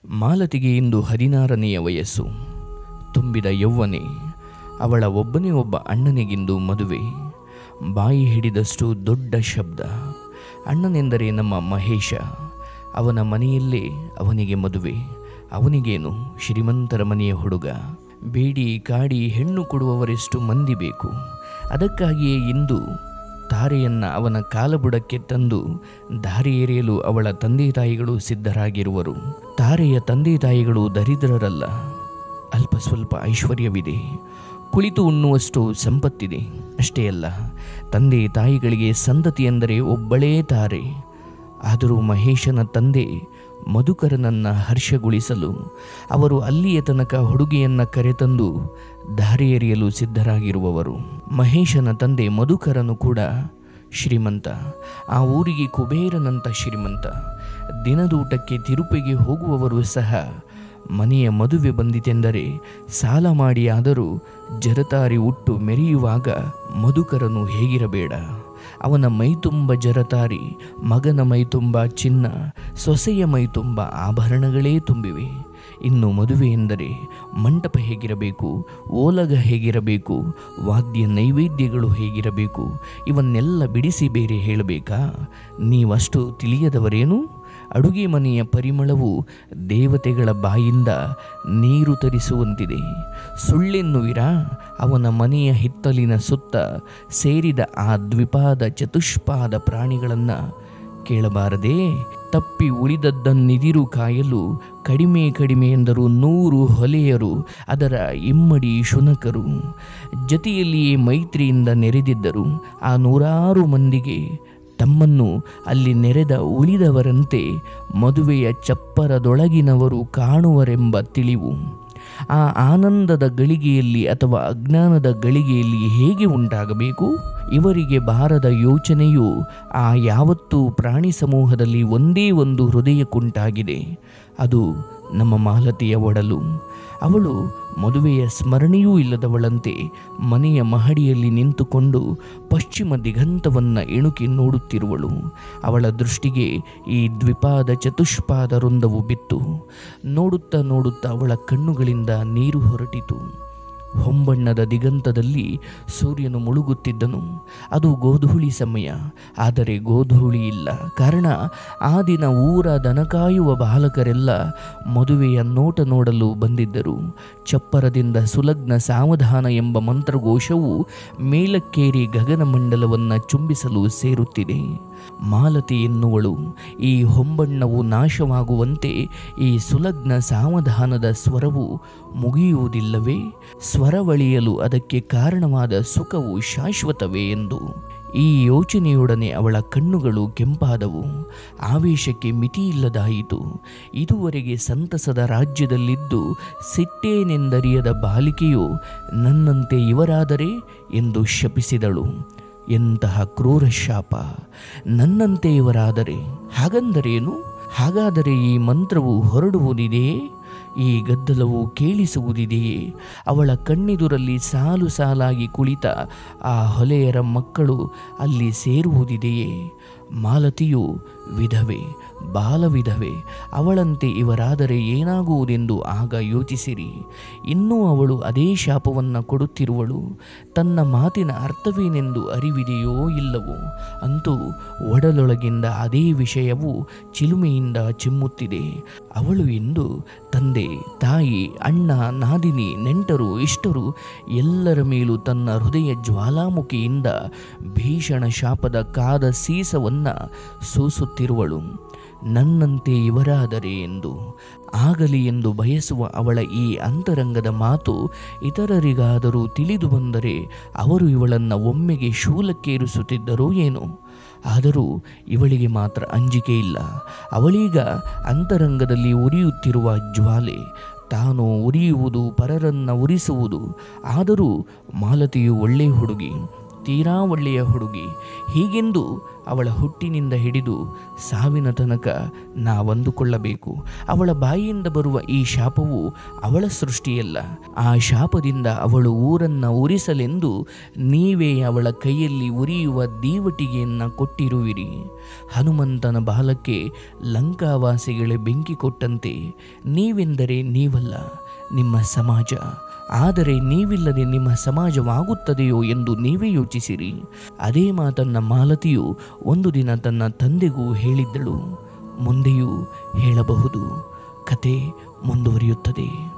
ಮಾಲತಿಗೆ ಇಂದು ಹದಿನಾರನೆಯ ವಯಸ್ಸು ತುಂಬಿದ ಯೌವನೆ ಅವಳ ಒಬ್ಬನೇ ಒಬ್ಬ ಅಣ್ಣನಿಗಿಂದು ಮದುವೆ ಬಾಯಿ ಹಿಡಿದಷ್ಟು ದೊಡ್ಡ ಶಬ್ದ ಅಣ್ಣನೆಂದರೆ ನಮ್ಮ ಮಹೇಶ ಅವನ ಮನೆಯಲ್ಲೇ ಅವನಿಗೆ ಮದುವೆ ಅವನಿಗೇನು ಶ್ರೀಮಂತರ ಮನೆಯ ಹುಡುಗ ಬೇಡಿ ಕಾಡಿ ಹೆಣ್ಣು ಕೊಡುವವರೆಷ್ಟು ಮಂದಿ ಬೇಕು ಅದಕ್ಕಾಗಿಯೇ ಇಂದು ತಾರೆಯನ್ನ ಅವನ ಕಾಲಬುಡಕ್ಕೆ ತಂದು ದಾರಿ ಎರೆಯಲು ಅವಳ ತಂದೆ ತಾಯಿಗಳು ಸಿದ್ಧರಾಗಿರುವರು ತಾರೆಯ ತಂದೆ ತಾಯಿಗಳು ದರಿದ್ರರಲ್ಲ ಅಲ್ಪ ಸ್ವಲ್ಪ ಐಶ್ವರ್ಯವಿದೆ ಕುಳಿತು ಉಣ್ಣುವಷ್ಟು ಸಂಪತ್ತಿದೆ ಅಷ್ಟೇ ಅಲ್ಲ ತಂದೆ ತಾಯಿಗಳಿಗೆ ಸಂತತಿ ಎಂದರೆ ಒಬ್ಬಳೇ ತಾರೆ ಆದರೂ ಮಹೇಶನ ತಂದೆ ಮಧುಕರನನ್ನ ಹರ್ಷಗೊಳಿಸಲು ಅವರು ಅಲ್ಲಿಯ ತನಕ ಹುಡುಗಿಯನ್ನ ಕರೆತಂದು ದಾರಿ ಎರೆಯಲು ಸಿದ್ಧರಾಗಿರುವವರು ಮಹೇಶನ ತಂದೆ ಮಧುಕರನು ಕೂಡ ಶ್ರೀಮಂತ ಆ ಊರಿಗೆ ಕುಬೇರನಂತ ಶ್ರೀಮಂತ ದಿನದೂಟಕ್ಕೆ ತಿರುಪಿಗೆ ಹೋಗುವವರು ಸಹ ಮನೆಯ ಮದುವೆ ಬಂದಿತೆಂದರೆ ಸಾಲ ಮಾಡಿ ಆದರೂ ಜರತಾರಿ ಉಟ್ಟು ಮೆರೆಯುವಾಗ ಮಧುಕರನು ಹೇಗಿರಬೇಡ ಅವನ ಮೈತುಂಬ ಜರತಾರಿ ಮಗನ ಮೈತುಂಬ ಚಿನ್ನ ಸೊಸೆಯ ಮೈತುಂಬ ಆಭರಣಗಳೇ ತುಂಬಿವೆ ಇನ್ನು ಮದುವೆ ಎಂದರೆ ಮಂಟಪ ಹೇಗಿರಬೇಕು ಓಲಗ ಹೇಗಿರಬೇಕು ವಾದ್ಯ ನೈವೇದ್ಯಗಳು ಹೇಗಿರಬೇಕು ಇವನ್ನೆಲ್ಲ ಬಿಡಿಸಿ ಬೇರೆ ಹೇಳಬೇಕಾ ನೀವಷ್ಟು ತಿಳಿಯದವರೇನು ಅಡುಗೆ ಮನೆಯ ಪರಿಮಳವು ದೇವತೆಗಳ ಬಾಯಿಂದ ನೀರು ತರಿಸುವಂತಿದೆ ಸುಳ್ಳೆನ್ನುವಿರಾ ಅವನ ಮನೆಯ ಹಿತ್ತಲಿನ ಸುತ್ತ ಸೇರಿದ ಆ ದ್ವಿಪಾದ ಚತುಷ್ಪಾದ ಪ್ರಾಣಿಗಳನ್ನು ಕೇಳಬಾರದೇ ತಪ್ಪಿ ಉಳಿದದ್ದನ್ನಿದಿರು ಕಾಯಲು ಕಡಿಮೆ ಕಡಿಮೆ ಎಂದರು ನೂರು ಹೊಲೆಯರು ಅದರ ಇಮ್ಮಡಿ ಶುನಕರು ಜತೆಯಲ್ಲಿಯೇ ಮೈತ್ರಿಯಿಂದ ನೆರೆದಿದ್ದರು ಆ ನೂರಾರು ಮಂದಿಗೆ ತಮ್ಮನ್ನು ಅಲ್ಲಿ ನೆರೆದ ಉಳಿದವರಂತೆ ಮದುವೆಯ ಚಪ್ಪರದೊಳಗಿನವರು ಕಾಣುವರೆಂಬ ತಿಳಿವು ಆ ಆನಂದದ ಗಳಿಗೆಯಲ್ಲಿ ಅಥವಾ ಅಜ್ಞಾನದ ಗಳಿಗೆಯಲ್ಲಿ ಹೇಗೆ ಉಂಟಾಗಬೇಕು ಇವರಿಗೆ ಬಾರದ ಯೋಚನೆಯು ಆ ಯಾವತ್ತೂ ಪ್ರಾಣಿ ಸಮೂಹದಲ್ಲಿ ಒಂದೇ ಒಂದು ಹೃದಯಕ್කුಂಟಾಗಿದೆ ಅದು ನಮ್ಮ ಮಾಲತಿಯ ಒಡಲು ಅವಳು ಮದುವೆಯ ಸ್ಮರಣೆಯೂ ಇಲ್ಲದವಳಂತೆ ಮನೆಯ ಮಹಡಿಯಲ್ಲಿ ನಿಂತುಕೊಂಡು ಪಶ್ಚಿಮ ದಿಗಂತವನ್ನು ಇಣುಕಿ ನೋಡುತ್ತಿರುವಳು ಅವಳ ದೃಷ್ಟಿಗೆ ಈ ದ್ವಿಪಾದ ಚತುಷ್ಪಾದ ವೃಂದವು ಬಿತ್ತು ನೋಡುತ್ತಾ ನೋಡುತ್ತಾ ಅವಳ ಕಣ್ಣುಗಳಿಂದ ನೀರು ಹೊರಟಿತು ಹೊಂಬಣ್ಣದ ದಿಗಂತದಲ್ಲಿ ಸೂರ್ಯನು ಮುಳುಗುತ್ತಿದ್ದನು ಅದು ಗೋಧೂಳಿ ಸಮಯ ಆದರೆ ಗೋಧೂಳಿ ಇಲ್ಲ ಕಾರಣ ಆ ದಿನ ಊರ ದನಕಾಯುವ ಬಾಲಕರೆಲ್ಲ ಮದುವೆಯ ನೋಟ ನೋಡಲು ಬಂದಿದ್ದರು ಚಪ್ಪರದಿಂದ ಸುಲಗ್ನ ಸಾವಧಾನ ಎಂಬ ಮಂತ್ರಘೋಷವು ಮೇಲಕ್ಕೇರಿ ಗಗನಮಂಡಲವನ್ನು ಚುಂಬಿಸಲು ಸೇರುತ್ತಿದೆ ಮಾಲತಿ ಎನ್ನುವಳು ಈ ಹೊಂಬಣ್ಣವು ನಾಶವಾಗುವಂತೆ ಈ ಸುಲಗ್ನ ಸಾವಧಾನದ ಸ್ವರವು ಮುಗಿಯುವುದಿಲ್ಲವೇ ಸ್ವರವಳಿಯಲು ಅದಕ್ಕೆ ಕಾರಣವಾದ ಸುಖವು ಶಾಶ್ವತವೇ ಎಂದು ಈ ಯೋಚನೆಯೊಡನೆ ಅವಳ ಕಣ್ಣುಗಳು ಕೆಂಪಾದವು ಆವೇಶಕ್ಕೆ ಮಿತಿಯಿಲ್ಲದಾಯಿತು ಇದುವರೆಗೆ ಸಂತಸದ ರಾಜ್ಯದಲ್ಲಿದ್ದು ಸಿಟ್ಟೇನೆಂದರಿಯದ ಬಾಲಿಕೆಯು ನನ್ನಂತೆ ಇವರಾದರೆ ಎಂದು ಶಪಿಸಿದಳು ಎಂತಹ ಕ್ರೂರ ಶಾಪ ನನ್ನಂತೆ ಇವರಾದರೆ ಹಾಗಂದರೇನು ಹಾಗಾದರೆ ಈ ಮಂತ್ರವು ಹೊರಡುವುದಿದೆಯೇ ಈ ಗದ್ದಲವು ಕೇಳಿಸುವುದಿದೆಯೇ ಅವಳ ಕಣ್ಣೆದುರಲ್ಲಿ ಸಾಲು ಸಾಲಾಗಿ ಕುಳಿತ ಆ ಹೊಲೆಯರ ಮಕ್ಕಳು ಅಲ್ಲಿ ಸೇರುವುದಿದೆಯೇ ಮಾಲತಿಯು ವಿಧವೆ ಬಾಲವಿಧವೆ ಅವಳಂತೆ ಇವರಾದರೆ ಏನಾಗುವುದೆಂದು ಆಗ ಯೋಚಿಸಿರಿ ಇನ್ನೂ ಅವಳು ಅದೇ ಶಾಪವನ್ನು ಕೊಡುತ್ತಿರುವಳು ತನ್ನ ಮಾತಿನ ಅರ್ಥವೇನೆಂದು ಅರಿವಿದೆಯೋ ಇಲ್ಲವೋ ಅಂತೂ ಒಡಲೊಳಗಿಂದ ಅದೇ ವಿಷಯವು ಚಿಲುಮೆಯಿಂದ ಚಿಮ್ಮುತ್ತಿದೆ ಅವಳು ಇಂದು ತಂದೆ ತಾಯಿ ಅಣ್ಣ ನಾದಿನಿ ನೆಂಟರು ಇಷ್ಟರು ಎಲ್ಲರ ಮೇಲೂ ತನ್ನ ಹೃದಯ ಜ್ವಾಲಾಮುಖಿಯಿಂದ ಭೀಷಣ ಶಾಪದ ಕಾದ ಸೀಸವನ್ನು ಸೂಸುತ್ತಿರುವಳು ನನ್ನಂತೆ ಇವರಾದರೆ ಎಂದು ಆಗಲಿ ಎಂದು ಬಯಸುವ ಅವಳ ಈ ಅಂತರಂಗದ ಮಾತು ಇತರರಿಗಾದರೂ ತಿಳಿದು ಬಂದರೆ ಅವರು ಇವಳನ್ನು ಒಮ್ಮೆಗೆ ಶೂಲಕ್ಕೇರಿಸುತ್ತಿದ್ದರೋ ಏನೋ ಆದರೂ ಇವಳಿಗೆ ಮಾತ್ರ ಅಂಜಿಕೆ ಇಲ್ಲ ಅವಳೀಗ ಅಂತರಂಗದಲ್ಲಿ ಉರಿಯುತ್ತಿರುವ ಜ್ವಾಲೆ ತಾನು ಉರಿಯುವುದು ಪರರನ್ನ ಉರಿಸುವುದು ಆದರೂ ಮಾಲತಿಯು ಒಳ್ಳೆ ಹುಡುಗಿ ತೀರಾ ಒಳ್ಳೆಯ ಹುಡುಗಿ ಹೀಗೆಂದು ಅವಳ ಹುಟ್ಟಿನಿಂದ ಹಿಡಿದು ಸಾವಿನ ತನಕ ನಾವಂದುಕೊಳ್ಳಬೇಕು ಅವಳ ಬಾಯಿಯಿಂದ ಬರುವ ಈ ಶಾಪವು ಅವಳ ಸೃಷ್ಟಿಯಲ್ಲ ಆ ಶಾಪದಿಂದ ಅವಳು ಊರನ್ನು ಉರಿಸಲೆಂದು ನೀವೇ ಅವಳ ಕೈಯಲ್ಲಿ ಉರಿಯುವ ದೀವಟಿಗೆಯನ್ನು ಕೊಟ್ಟಿರುವಿರಿ ಹನುಮಂತನ ಬಾಲಕ್ಕೆ ಲಂಕಾವಾಸಿಗಳೇ ಬೆಂಕಿ ಕೊಟ್ಟಂತೆ ನೀವೆಂದರೆ ನೀವಲ್ಲ ನಿಮ್ಮ ಸಮಾಜ ಆದರೆ ನೀವಿಲ್ಲದೆ ನಿಮ್ಮ ಸಮಾಜವಾಗುತ್ತದೆಯೋ ಎಂದು ನೀವೇ ಯೋಚಿಸಿರಿ ಅದೇ ಮಾತನ್ನ ಮಾಲತಿಯು ಒಂದು ದಿನ ತನ್ನ ತಂದೆಗೂ ಹೇಳಿದ್ದಳು ಮುಂದೆಯೂ ಹೇಳಬಹುದು ಕತೆ ಮುಂದುವರಿಯುತ್ತದೆ